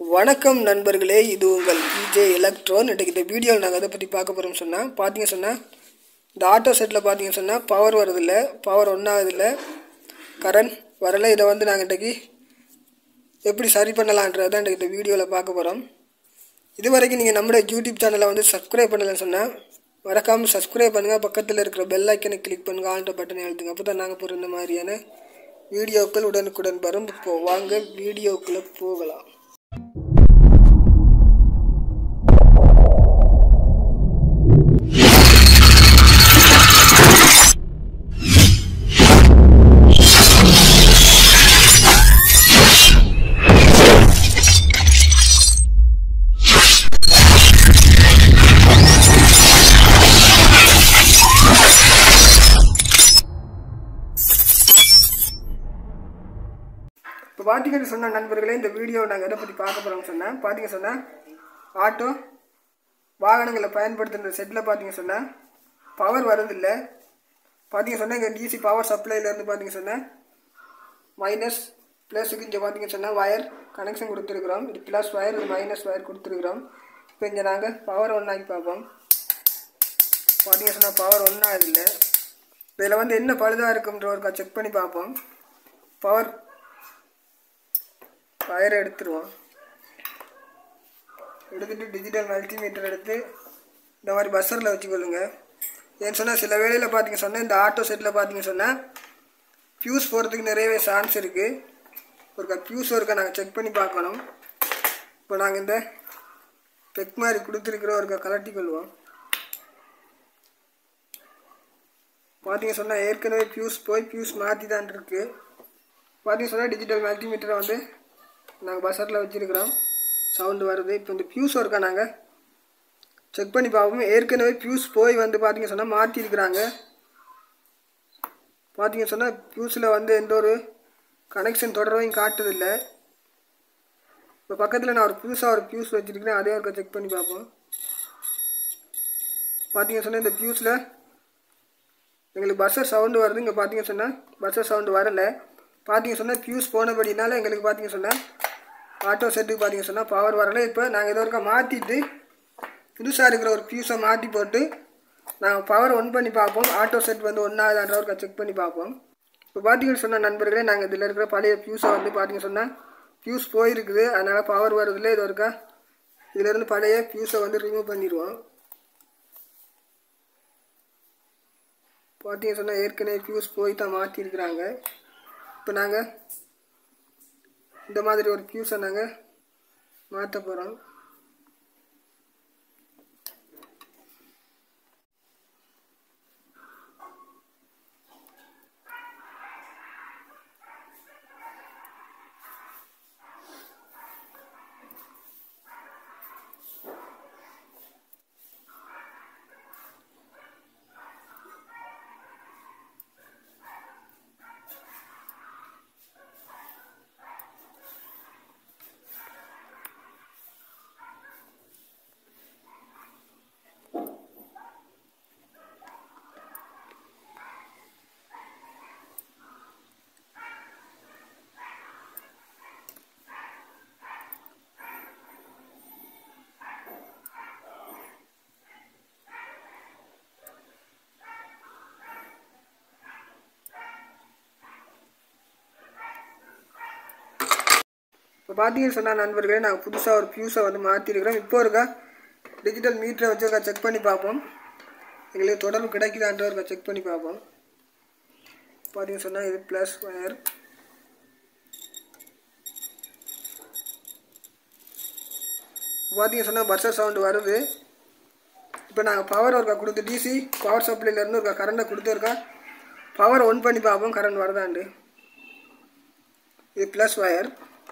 வணக்கம் நண்பர்களே இது உங்கள் பிஜே எலக்ட்ரான் இன்றைக்கு இந்த வீடியோவில் நாங்கள் எதை பற்றி பார்க்க போகிறோம்னு சொன்னால் பார்த்தீங்க சொன்னால் இந்த ஆட்டோ செட்டில் பார்த்தீங்கன்னு சொன்னால் பவர் வரதில்ல பவர் ஒன்றாவதில்ல கரண்ட் வரல இதை வந்து நாங்கள் இன்றைக்கி எப்படி சரி பண்ணலான்றதை இன்றைக்கு இந்த வீடியோவில் பார்க்க போகிறோம் இது வரைக்கும் நீங்கள் நம்மளோட யூடியூப் சேனலை வந்து சப்ஸ்கிரைப் பண்ணலைன்னு சொன்னால் மறக்காமல் சப்ஸ்கிரைப் பண்ணுங்கள் பக்கத்தில் இருக்கிற பெல் ஐக்கனை கிளிக் பண்ணுங்கள் ஆல்ட்ட பட்டனை அழுத்துங்க அப்போ தான் நாங்கள் போகிற இந்த மாதிரியான வீடியோக்கள் உடனுக்குடன் வரும் இப்போ வாங்க வீடியோக்குள்ளே போகலாம் இப்போ பார்த்தீங்கன்னு சொன்ன நண்பர்களே இந்த வீடியோ நாங்கள் எதை பற்றி பார்க்க போகிறோம்னு சொன்னேன் பார்த்தீங்க சொன்னால் ஆட்டோ வாகனங்களை பயன்படுத்துகிற செட்டில் பார்த்தீங்க சொன்னால் பவர் வரதில்லை பார்த்தீங்க சொன்னால் இங்கே டிசி பவர் சப்ளைலேருந்து பார்த்தீங்க சொன்னால் மைனஸ் ப்ளஸுக்கு இங்கே பார்த்தீங்க சொன்னால் வயர் கனெக்ஷன் கொடுத்துருக்குறோம் இது ப்ளஸ் வயர் இது மைனஸ் வயர் கொடுத்துருக்குறோம் இப்போ இங்கே நாங்கள் பவர் ஒன்றாக்கி பார்ப்போம் பார்த்தீங்க சொன்னால் பவர் ஒன்றாக இல்லை இதில் வந்து என்ன பழுதாக இருக்குன்ற ஒரு செக் பண்ணி பார்ப்போம் பவர் வயரை எடுத்துருவோம் எடுத்துட்டு டிஜிட்டல் மல்டிமீட்டர் எடுத்து இந்த மாதிரி பஸ்ஸரில் வச்சுக்கொள்ளுங்க ஏன்னு சொன்னால் சில வேளையில் பார்த்தீங்க சொன்னால் இந்த ஆட்டோ செட்டில் பார்த்தீங்க சொன்னால் ஃபியூஸ் போகிறதுக்கு நிறையவே சான்ஸ் இருக்குது ஒருக்கா ஃபியூஸ் ஒருக்கா நாங்கள் செக் பண்ணி பார்க்கணும் இப்போ நாங்கள் இந்த பெக் மாதிரி கொடுத்துருக்குற ஒருக்கா கலட்டி கொள்வோம் பார்த்தீங்க சொன்னால் ஏற்கனவே ஃபியூஸ் போய் ஃபியூஸ் மாற்றி தான் இருக்குது பார்த்தீங்க சொன்னால் டிஜிட்டல் மல்டிமீட்டரை வந்து நாங்கள் பஸ்ஸரில் வச்சுருக்கிறோம் சவுண்டு வருது இப்போ இந்த ஃபியூஸ் ஒர்க்கை நாங்கள் செக் பண்ணி பார்ப்போம் ஏற்கனவே ஃபியூஸ் போய் வந்து பார்த்தீங்க சொன்னால் மாற்றிருக்கிறாங்க பார்த்தீங்க சொன்னால் ஃபியூஸில் வந்து எந்த ஒரு கனெக்ஷன் தொடர்பையும் காட்டுதில்லை இப்போ பக்கத்தில் நான் ஒரு புதுசாக ஒரு ஃபியூஸ் வச்சுருக்கிறேன் அதே ஒருக்கா செக் பண்ணி பார்ப்போம் பார்த்தீங்க சொன்னால் இந்த ஃபியூஸில் எங்களுக்கு பஸ்ஸர் சவுண்டு வருது இங்கே பார்த்தீங்க சொன்னால் பஸ்ஸர் சவுண்டு வரலை பார்த்தீங்க சொன்னால் ஃபியூஸ் போனபடினால எங்களுக்கு பார்த்தீங்க சொன்னால் ஆட்டோ செட்டுக்கு பார்த்தீங்க சொன்னால் பவர் வரலை இப்போ நாங்கள் இதை ஒருக்கா மாற்றிட்டு புதுசாக இருக்கிற ஒரு ஃபியூஸை மாற்றி போட்டு நாங்கள் பவர் ஒன் பண்ணி பார்ப்போம் ஆட்டோ செட் வந்து ஒன்றாவதான்ற ஒருக்கா செக் பண்ணி பார்ப்போம் இப்போ பார்த்தீங்கன்னு சொன்ன நண்பர்களே நாங்கள் இதில் இருக்கிற பழைய ஃபியூஸை வந்து பார்த்தீங்க சொன்னால் ஃபியூஸ் போயிருக்குது அதனால் பவர் வருதில்ல இது ஒருக்கா இதிலேருந்து பழைய ஃபியூஸை வந்து ரிமூவ் பண்ணிடுவோம் பார்த்தீங்க சொன்னால் ஏற்கனவே ஃபியூஸ் போய் தான் மாற்றிருக்கிறாங்க இப்போ நாங்கள் இந்த மாதிரி ஒரு ஃபியூஸை நாங்கள் மாற்ற போகிறோம் இப்போ பார்த்தீங்கன்னு சொன்னால் நண்பர்களே நாங்கள் புதுசாக ஒரு ஃபியூஸை வந்து மாற்றிருக்கிறோம் இப்போ இருக்கா டிஜிட்டல் மீட்டரை வச்சு இருக்கா செக் பண்ணி பார்ப்போம் எங்களுக்கு தொடர்பு கிடைக்குதான்ற இருக்கா செக் பண்ணி பார்ப்போம் பார்த்தீங்கன்னு சொன்னால் இது ப்ளஸ் ஒயர் பார்த்தீங்க சொன்னால் பஸ்ஸர் சவுண்டு வருது இப்போ நாங்கள் பவர் ஒருக்கா கொடுத்து டிசி பவர் சப்ளைலேருந்து ஒருக்கா கரண்ட்டை கொடுத்து இருக்கா பவர் ஒன் பண்ணி பார்ப்போம் கரண்ட் வருதாண்டு இது ப்ளஸ் ஒயர்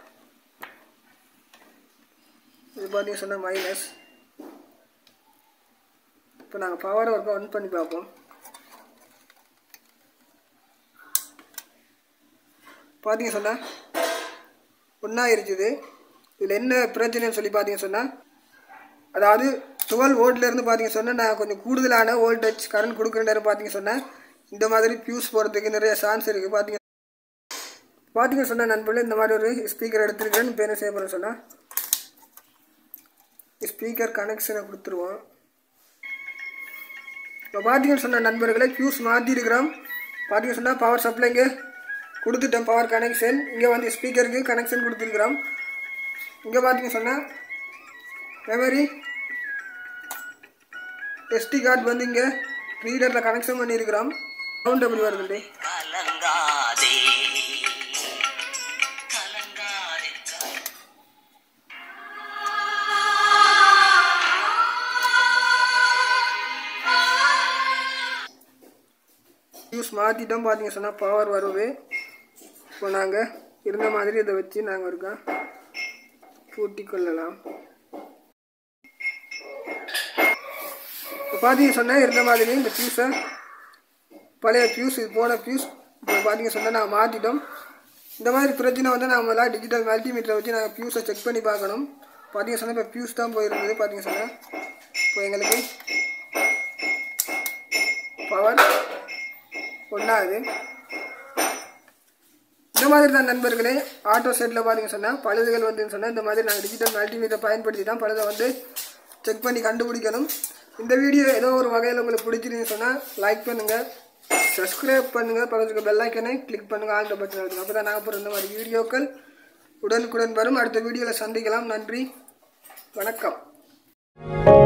இது பார்த்தீங்க சொன்னால் மைனஸ் இப்போ நாங்கள் பவர் ஒர்க்கை ஒன் பண்ணி பார்ப்போம் பார்த்தீங்க சொன்னால் ஒன்றா இருக்குது இதில் என்ன பிரச்சனைன்னு சொல்லி பார்த்தீங்க சொன்னால் அதாவது டுவெல் வோல்ட்லேருந்து பார்த்தீங்க சொன்னால் நான் கொஞ்சம் கூடுதலான வோல்டேஜ் கரண்ட் கொடுக்குற நேரம் பார்த்தீங்க சொன்னால் இந்த மாதிரி ஃபியூஸ் போகிறதுக்கு நிறைய சான்ஸ் இருக்குது பார்த்தீங்க பார்த்தீங்க சொன்னால் நண்பர்களே இந்த மாதிரி ஒரு ஸ்பீக்கர் எடுத்துருக்கேன் இப்போ என்ன செய்ய போகிறேன்னு சொன்னால் ஸ்பீக்கர் கனெக்ஷனை கொடுத்துருவோம் இப்போ பார்த்தீங்கன்னு சொன்ன நண்பர்களே ஃபியூஸ் மாற்றிருக்கிறோம் பார்த்தீங்கன்னு சொன்னால் பவர் சப்ளைங்க கொடுத்துட்டோம் பவர் கனெக்ஷன் இங்கே வந்து ஸ்பீக்கருக்கு கனெக்ஷன் கொடுத்துருக்குறோம் இங்கே பார்த்தீங்கன்னு சொன்னால் மெமரி எஸ்டி கார்டு வந்து இங்கே ரீடரில் கனெக்ஷன் பண்ணியிருக்கிறோம் சவுண்ட் எப்படி வருதுண்டு கலங்காதே கலங்காதே ஃபியூஸ் மாற்றிட்டோம் பார்த்தீங்க சொன்னால் பவர் வருது இப்போ நாங்கள் இருந்த மாதிரி இதை வச்சு நாங்கள் இருக்கா பூட்டி கொள்ளலாம் இப்போ பார்த்தீங்க சொன்னால் இருந்த மாதிரி இந்த ஃபியூஸை பழைய ஃபியூஸ் இது போன ஃபியூஸ் இப்போ பார்த்தீங்க சொன்னால் நாங்கள் மாற்றிட்டோம் இந்த மாதிரி பிரச்சனை வந்து நாம டிஜிட்டல் மல்டிமீட்டரை வச்சு நாங்கள் ஃபியூஸை செக் பண்ணி பார்க்கணும் பார்த்தீங்க சொன்னால் இப்போ ஃபியூஸ் தான் போயிருந்தது பார்த்தீங்க சொன்னால் இப்போ எங்களுக்கு பவர் ஒன்றாகுது இந்த மாதிரி தான் நண்பர்களே ஆட்டோ செட்டில் பார்த்தீங்க சொன்னால் பழுதுகள் வந்து சொன்னால் இந்த மாதிரி நாங்கள் டிஜிட்டல் மல்டிமீட்டர் பயன்படுத்தி தான் பழுதை வந்து செக் பண்ணி கண்டுபிடிக்கணும் இந்த வீடியோ ஏதோ ஒரு வகையில் உங்களுக்கு பிடிச்சிருந்துன்னு சொன்னால் லைக் பண்ணுங்கள் சப்ஸ்கிரைப் பண்ணுங்கள் பக்கத்துக்கு பெல் ஐக்கனை கிளிக் பண்ணுங்கள் ஆங்கில பட்டன் அழுத்துங்க அப்போ தான் நாங்கள் போகிற இந்த மாதிரி வீடியோக்கள் உடனுக்குடன் வரும் அடுத்த வீடியோவில் சந்திக்கலாம் நன்றி வணக்கம்